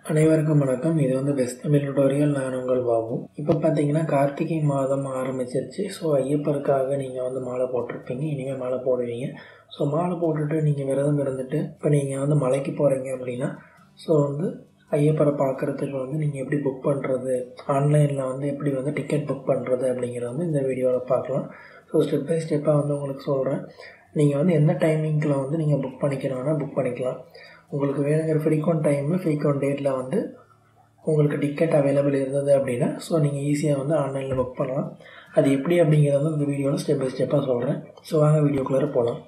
அனைவருக்கும் வணக்கம் இது வந்து பெஸ்ட் தமிழ் டுட்டோரியல் நான் உங்கள் பாபு இப்போ பார்த்தீங்கன்னா கார்த்திகை மாதம் ஆரம்பிச்சிருச்சு ஸோ ஐயப்பருக்காக நீங்கள் வந்து மாலை போட்டிருப்பீங்க இனிமேல் மாலை போடுவீங்க ஸோ மாலை போட்டுட்டு நீங்கள் விரதம் இருந்துட்டு இப்போ நீங்கள் வந்து மலைக்கு போகிறீங்க அப்படின்னா ஸோ வந்து ஐயப்பரை பார்க்குறதுக்கு வந்து நீங்கள் எப்படி புக் பண்ணுறது ஆன்லைனில் வந்து எப்படி வந்து டிக்கெட் புக் பண்ணுறது அப்படிங்கிறத வந்து இந்த வீடியோவில் பார்க்கலாம் ஸோ ஸ்டெப் பை ஸ்டெப்பாக வந்து உங்களுக்கு சொல்கிறேன் நீங்கள் வந்து எந்த டைமிங்கில் வந்து நீங்கள் புக் பண்ணிக்கிறோன்னா புக் பண்ணிக்கலாம் உங்களுக்கு வேணுங்கிற ஃப்ரீக்வெண்ட் டைமு ஃப்ரீக்வெண்ட் டேட்டில் வந்து உங்களுக்கு டிக்கெட் அவைலபிள் இருந்தது அப்படின்னா ஸோ நீங்கள் ஈஸியாக வந்து ஆன்லைனில் புக் பண்ணலாம் அது எப்படி அப்படிங்கிறத வந்து இந்த வீடியோவில் ஸ்டெப் பை ஸ்டெப்பாக சொல்கிறேன் ஸோ வாங்க வீடியோக்குள்ளே போகலாம்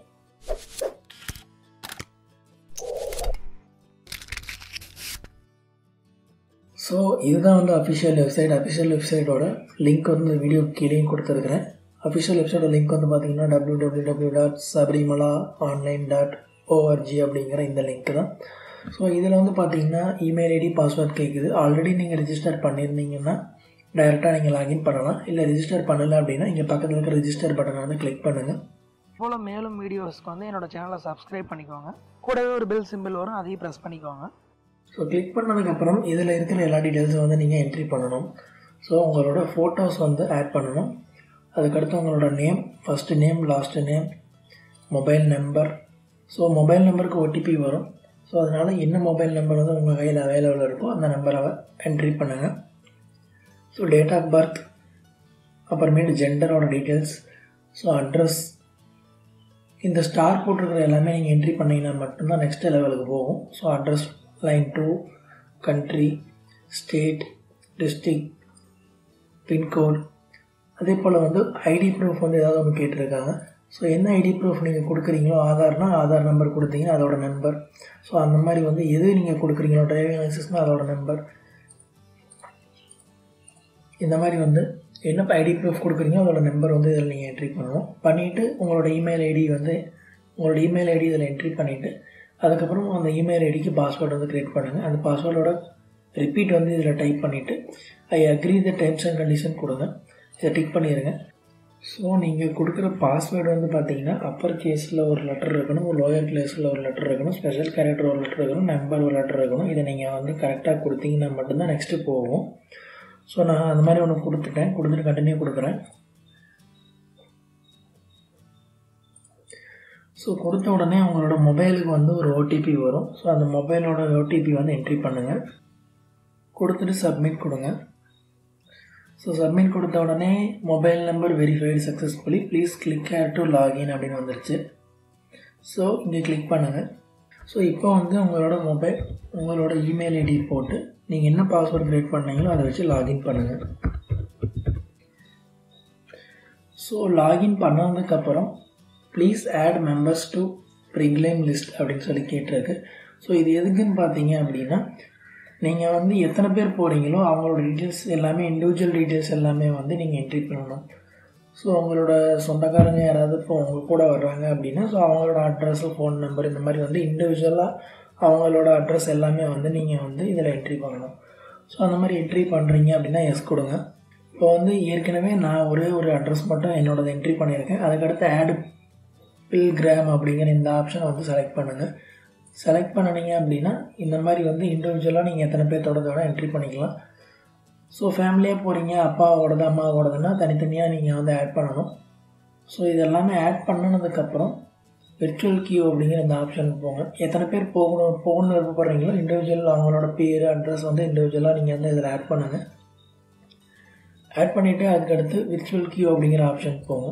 ஸோ இதுதான் வந்து அஃபிஷியல் வெப்சைட் அஃபிஷியல் வெப்சைட்டோட லிங்க் வந்து வீடியோ கீழேயும் கொடுத்துருக்குறேன் அஃபிஷியல் வெப்சைட்டோட லிங்க் வந்து பார்த்தீங்கன்னா W W W dot Sabarimala online dot ORG அப்படிங்கிற இந்த லிங்க் தான் ஸோ இதில் வந்து பார்த்தீங்கன்னா இமெயில் ஐடி பாஸ்வேர்ட் கேட்குது ஆல்ரெடி நீங்கள் ரிஜிஸ்டர் பண்ணியிருந்தீங்கன்னா டைரெக்டாக நீங்கள் லாகின் பண்ணலாம் இல்லை ரிஜிஸ்டர் பண்ணலை அப்படின்னா இங்கே பக்கத்தில் இருக்கிற ரிஜிஸ்டர் பட்டனை வந்து கிளிக் பண்ணுங்கள் போல் மேலும் வீடியோஸ்க்கு வந்து என்னோட சேனலை சப்ஸ்கிரைப் பண்ணிக்கோங்க கூடவே ஒரு பெல் சிம்பிள் வரும் அதையும் ப்ரெஸ் பண்ணிக்கோங்க ஸோ கிளிக் பண்ணதுக்கப்புறம் இதில் இருக்கிற எல்லா டீட்டெயில்ஸும் வந்து நீங்கள் என்ட்ரி பண்ணணும் ஸோ உங்களோட ஃபோட்டோஸ் வந்து ஆட் பண்ணணும் அதுக்கடுத்து உங்களோட name first name last name mobile number so mobile நம்பருக்கு ஓடிபி வரும் ஸோ அதனால் என்ன மொபைல் நம்பர் வந்து உங்கள் கையில் அவைலபிள் இருக்கோ அந்த நம்பரை என்ட்ரி பண்ணுங்கள் ஸோ டேட் ஆஃப் பர்த் அப்புறமேட்டு ஜெண்டரோட டீட்டெயில்ஸ் ஸோ அட்ரஸ் இந்த ஸ்டார் போட்டிருக்கிற எல்லாமே நீங்கள் என்ட்ரி பண்ணிங்கன்னா மட்டும்தான் நெக்ஸ்ட் லெவலுக்கு போகும் so address line two country state district pincode அதே போல் வந்து ஐடி ப்ரூஃப் வந்து ஏதாவது ஒன்று கேட்டிருக்காங்க ஸோ என்ன ஐடி ப்ரூஃப் நீங்கள் கொடுக்குறீங்களோ ஆதார்னா ஆதார் நம்பர் கொடுத்தீங்கன்னா அதோட நம்பர் ஸோ அந்த மாதிரி வந்து எது நீங்கள் கொடுக்குறீங்களோ டிரைவிங் லைசன்ஸ்னால் அதோட நம்பர் இந்த மாதிரி வந்து என்ன ஐடி ப்ரூஃப் கொடுக்குறீங்களோ அதோட நம்பர் வந்து இதில் நீங்கள் என்ட்ரி பண்ணணும் பண்ணிவிட்டு உங்களோட இமெயில் ஐடி வந்து உங்களோட இமெயில் ஐடி இதில் என்ட்ரி பண்ணிவிட்டு அதுக்கப்புறம் அந்த இமெயில் ஐடிக்கு பாஸ்வேர்டு வந்து க்ரியேட் பண்ணுங்கள் அந்த பாஸ்வேர்டோட ரிப்பீட் வந்து இதில் டைப் பண்ணிவிட்டு I agree the terms and condition கொடுங்க இதை டிக் பண்ணிடுங்க ஸோ நீங்கள் கொடுக்குற பாஸ்வேர்டு வந்து பார்த்தீங்கன்னா அப்பர் கேஸில் ஒரு லெட்டர் இருக்கணும் ஒரு லோயர் கிளேஸில் ஒரு லெட்டர் இருக்கணும் ஸ்பெஷல் கேரக்டர் ஒரு லெட்டர் இருக்கணும் நம்பர் ஒரு லெட்டர் இருக்கணும் இதை நீங்கள் வந்து கரெக்டாக கொடுத்தீங்கன்னா மட்டும்தான் நெக்ஸ்ட்டு போகும் ஸோ நான் அந்த மாதிரி ஒன்று கொடுத்துட்டேன் கொடுத்துட்டு கண்டினியூ கொடுக்குறேன் ஸோ கொடுத்த உடனே உங்களோட மொபைலுக்கு வந்து ஒரு ஓடிபி வரும் ஸோ அந்த மொபைலோட ஓடிபி வந்து என்ட்ரி பண்ணுங்கள் கொடுத்துட்டு சப்மிட் கொடுங்க ஸோ சப்மிட் கொடுத்த உடனே mobile number verified successfully please click here to login அப்படின்னு வந்துருச்சு ஸோ இங்கே கிளிக் பண்ணுங்கள் ஸோ இப்போ வந்து உங்களோட மொபைல் உங்களோட இமெயில் ஐடி போட்டு நீங்கள் என்ன பாஸ்வேர்டு க்ரியேட் பண்ணீங்களோ அதை வச்சு லாகின் பண்ணுங்கள் ஸோ லாகின் பண்ணதுக்கப்புறம் please add members to pilgrim list அப்படின்னு சொல்லி கேட்டிருக்கு ஸோ இது எதுக்குன்னு பார்த்தீங்க அப்படின்னா நீங்கள் வந்து எத்தனை பேர் போகிறீங்களோ அவங்களோட டீட்டெயில்ஸ் எல்லாமே இண்டிவிஜுவல் டீட்டெயில்ஸ் எல்லாமே வந்து நீங்கள் என்ட்ரி பண்ணணும் ஸோ அவங்களோட சொந்தக்காரங்க யாராவது இப்போ உங்கள் கூட வர்றாங்க அப்படின்னா ஸோ அவங்களோட அட்ரஸ் ஃபோன் நம்பர் இந்த மாதிரி வந்து இண்டிவிஜுவலாக அவங்களோட அட்ரஸ் எல்லாமே வந்து நீங்கள் வந்து இதில் என்ட்ரி பண்ணணும் ஸோ அந்த மாதிரி என்ட்ரி பண்ணுறீங்க அப்படின்னா எஸ் கொடுங்க இப்போ வந்து ஏற்கனவே நான் ஒரே ஒரு அட்ரஸ் மட்டும் என்னோடது என்ட்ரி பண்ணியிருக்கேன் அதுக்கடுத்து ஆடு பில்கிராம் அப்படிங்கிற இந்த ஆப்ஷனை வந்து செலக்ட் பண்ணுங்கள் செலக்ட் பண்ணினீங்க அப்படின்னா இந்த மாதிரி வந்து இண்டிவிஜுவலாக நீங்கள் எத்தனை பேர்த்தோட வேணால் என்ட்ரி பண்ணிக்கலாம் ஸோ ஃபேமிலியாக போகிறீங்க அப்பாவோடது அம்மாவோடதுன்னா தனித்தனியாக நீங்கள் வந்து ஆட் பண்ணணும் ஸோ இதெல்லாமே ஆட் பண்ணினதுக்கப்புறம் விர்ச்சுவல் கியூ அப்படிங்கிற இந்த ஆப்ஷன் போங்க எத்தனை பேர் போகணும் போகணும்னு விருப்பப்படுறீங்களோ இண்டிவிஜுவல் அவங்களோட பேர் அட்ரஸ் வந்து இண்டிவிஜுவலாக நீங்கள் வந்து இதில் ஆட் பண்ணுங்கள் ஆட் பண்ணிவிட்டு அதுக்கடுத்து விர்ச்சுவல் கியூ அப்படிங்கிற ஆப்ஷன் போங்க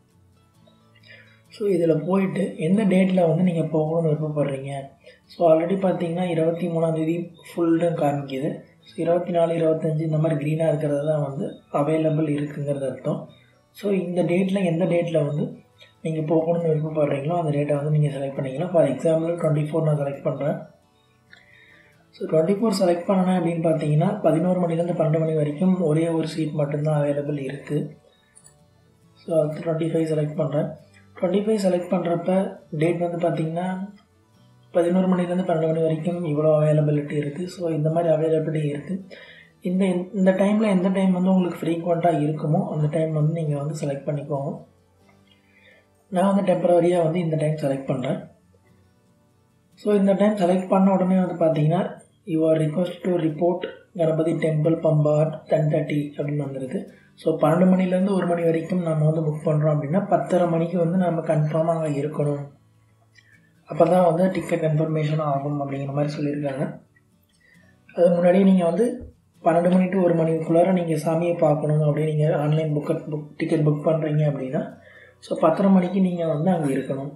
ஸோ இதில் போயிட்டு எந்த டேட்டில் வந்து நீங்கள் போகணும்னு விருப்பப்படுறீங்க ஸோ ஆல்ரெடி பார்த்தீங்கன்னா இருபத்தி மூணாந்தேதி ஃபுல்லுன்னு காமிக்குது ஸோ இருபத்தி நாலு இருபத்தஞ்சி இந்த மாதிரி க்ரீனாக இருக்கிறது தான் வந்து அவைலபிள் இருக்குங்கிறது அர்த்தம் ஸோ இந்த டேட்டில் எந்த டேட்டில் வந்து நீங்கள் போகணும்னு விருப்பப்படுறீங்களோ அந்த டேட்டை வந்து நீங்கள் செலக்ட் பண்ணிக்கலாம் ஃபார் எக்ஸாம்பிள் டுவெண்ட்டி ஃபோர் நான் செலக்ட் பண்ணுறேன் ஸோ டுவெண்ட்டி ஃபோர் செலக்ட் பண்ணேன் அப்படின்னு பார்த்தீங்கன்னா பதினோரு மணிலேருந்து பன்னெண்டு மணி வரைக்கும் ஒரே ஒரு சீட் மட்டும்தான் அவைலபிள் இருக்குது ஸோ அது டுவெண்ட்டி ஃபைவ் செலக்ட் பண்ணுறேன் டுவெண்ட்டி ஃபைவ் செலக்ட் பண்ணுறப்ப டேட் வந்து பார்த்திங்கன்னா பதினோரு மணிலேருந்து பன்னெண்டு மணி வரைக்கும் இவ்வளோ அவைலபிலிட்டி இருக்குது ஸோ இந்த மாதிரி அவைலபிலிட்டி இருக்குது இந்த இந்த டைமில் எந்த டைம் வந்து உங்களுக்கு ஃப்ரீக்வெண்ட்டாக இருக்குமோ அந்த டைம் வந்து நீங்கள் வந்து செலக்ட் பண்ணிக்கோங்க நான் வந்து டெம்பரவரியாக வந்து இந்த டைம் செலக்ட் பண்ணுறேன் ஸோ இந்த டைம் செலக்ட் பண்ண உடனே வந்து பார்த்தீங்கன்னா you are request to report Ganapathi temple பம்பாட் டென் தேர்ட்டி அப்படின்னு வந்திருக்கு ஸோ பன்னெண்டு மணிலேருந்து ஒரு மணி வரைக்கும் நம்ம வந்து புக் பண்ணுறோம் அப்படின்னா பத்தரை மணிக்கு வந்து நம்ம கன்ஃபார்மாக அங்கே இருக்கணும் அப்போ தான் வந்து டிக்கெட் கன்ஃபர்மேஷன் ஆகும் அப்படிங்கிற மாதிரி சொல்லியிருக்காங்க அது முன்னாடியே நீங்கள் வந்து பன்னெண்டு மணி டு ஒரு மணிக்குள்ளார நீங்கள் சாமியை பார்க்கணும் அப்படின்னு நீங்கள் online book book ticket book பண்ணுறீங்க அப்படின்னா ஸோ பத்தரை மணிக்கு நீங்கள் வந்து அங்கே இருக்கணும்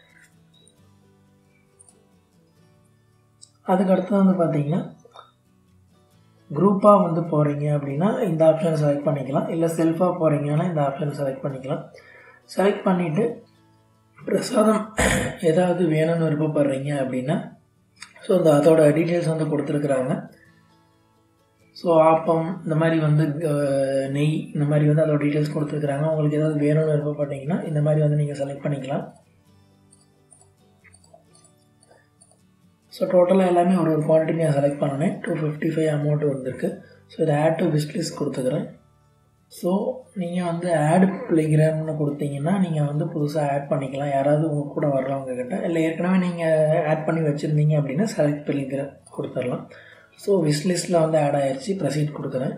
அதுக்கு அடுத்து வந்து பார்த்தீங்கன்னா குரூப்பாக வந்து போகிறீங்க அப்படின்னா இந்த ஆப்ஷனை செலக்ட் பண்ணிக்கலாம் இல்லை செல்ஃபாக போகிறீங்கன்னா இந்த ஆப்ஷனை செலக்ட் பண்ணிக்கலாம் செலக்ட் பண்ணிவிட்டு பிரசாதம் ஏதாவது வேணும்னு விருப்பப்படுறீங்க அப்படின்னா ஸோ அந்த அதோட டீட்டெயில்ஸ் வந்து கொடுத்துருக்குறாங்க ஸோ ஆப்பம் இந்த மாதிரி வந்து அஹ், நெய் இந்த மாதிரி வந்து அதோட டீட்டெயில்ஸ் கொடுத்துருக்குறாங்க உங்களுக்கு ஏதாவது வேணும்னு விருப்பப்பட்டீங்கன்னா இந்த மாதிரி வந்து நீங்கள் செலக்ட் பண்ணிக்கலாம் ஸோ டோட்டலாக எல்லாமே ஒரு ஒரு குவான்டிட்டி நான் செலக்ட் பண்ணினேன் டூ ஃபிஃப்டி ஃபைவ் அமௌண்ட் வந்திருக்கு ஸோ இதை ஆட் டு விஸ்ட்லிஸ்ட் கொடுத்துக்கிறேன் ஸோ நீங்கள் வந்து ஆட் பிளேகிராம்னு கொடுத்தீங்கன்னா நீங்கள் வந்து புதுசாக ஆட் பண்ணிக்கலாம் யாராவது உங்கள் கூட வர்றவங்க கிட்ட இல்லை ஏற்கனவே நீங்கள் ஆட் பண்ணி வச்சுருந்தீங்க அப்படின்னா செலக்ட் பிளேகிராம் கொடுத்துடலாம் ஸோ விஸ்லிஸ்ட்டில் வந்து ஆட் ஆயிடுச்சு ப்ரொசீட் கொடுக்குறேன்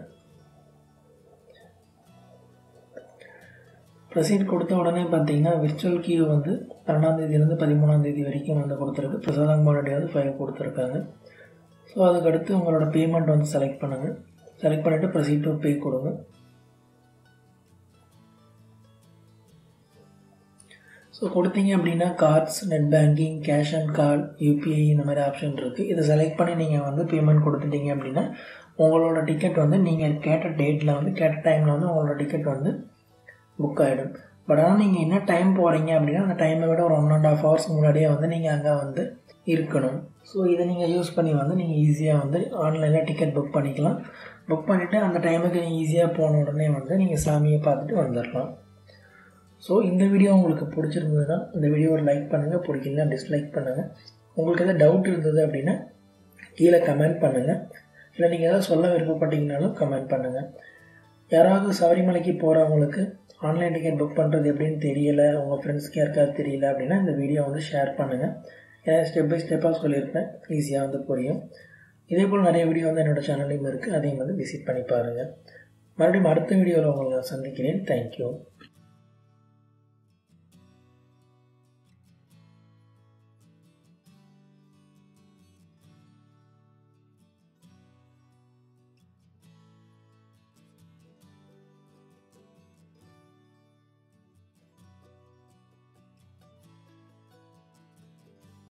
ப்ரொசீட் கொடுத்த உடனே பார்த்தீங்கன்னா விர்ச்சுவல் கியூ வந்து பன்னெண்டாந்தேதியிலேருந்து பதிமூணாந்தேதி வரைக்கும் வந்து கொடுத்துருக்கு பிரசாதம் முன்னாடி வந்து ஃபைவ் கொடுத்துருக்காங்க ஸோ அதுக்கடுத்து உங்களோட பேமெண்ட் வந்து செலக்ட் பண்ணுங்கள் செலக்ட் பண்ணிவிட்டு ப்ரொசீட் டு பே கொடுங்க ஸோ கொடுத்தீங்க அப்படின்னா cards net banking cash and card UPI இந்த மாதிரி ஆப்ஷன் இருக்குது இதை செலக்ட் பண்ணி நீங்கள் வந்து பேமெண்ட் கொடுத்துட்டீங்க அப்படின்னா உங்களோட டிக்கெட் வந்து நீங்கள் கேட்ட டேட்டில் வந்து கேட்ட டைமில் வந்து உங்களோட டிக்கெட் வந்து புக் ஆகிடும் பட் ஆனால் நீங்கள் என்ன டைம் போகிறீங்க அப்படின்னா அந்த டைமை விட ஒரு ஒன் அண்ட் ஆஃப் ஹவர்ஸ் முன்னாடியே வந்து நீங்கள் அங்கே வந்து இருக்கணும் ஸோ இதை நீங்கள் யூஸ் பண்ணி வந்து நீங்கள் ஈஸியாக வந்து ஆன்லைனில் டிக்கெட் புக் பண்ணிக்கலாம் புக் பண்ணிவிட்டு அந்த டைமுக்கு நீங்கள் ஈஸியாக போன உடனே வந்து நீங்கள் சாமியை பார்த்துட்டு வந்துடலாம் ஸோ இந்த வீடியோ உங்களுக்கு பிடிச்சிருந்ததுன்னா இந்த வீடியோவை லைக் பண்ணுங்கள் பிடிக்கலனா டிஸ்லைக் பண்ணுங்கள் உங்களுக்கு எதாவது டவுட் இருந்தது அப்படின்னா கீழே கமெண்ட் பண்ணுங்கள் இல்லை நீங்கள் எதாவது சொல்ல விருப்பப்பட்டீங்கனாலும் கமெண்ட் பண்ணுங்கள் யாராவது சபரிமலைக்கு போகிறவங்களுக்கு ஆன்லைன் டிக்கெட் புக் பண்ணுறது எப்படின்னு தெரியல உங்கள் ஃப்ரெண்ட்ஸ்க்கு யாருக்காவது தெரியல அப்படின்னா இந்த வீடியோ வந்து ஷேர் பண்ணுங்கள் ஏன்னா ஸ்டெப் பை ஸ்டெப்பாக சொல்லியிருப்பேன் ஈஸியாக வந்து புரியும் இதே போல் நிறைய வீடியோ வந்து என்னோடய சேனல்லையும் இருக்குது அதையும் வந்து விசிட் பண்ணி பாருங்கள் மறுபடியும் அடுத்த வீடியோவில் உங்களை நான் சந்திக்கிறேன் தேங்க்யூ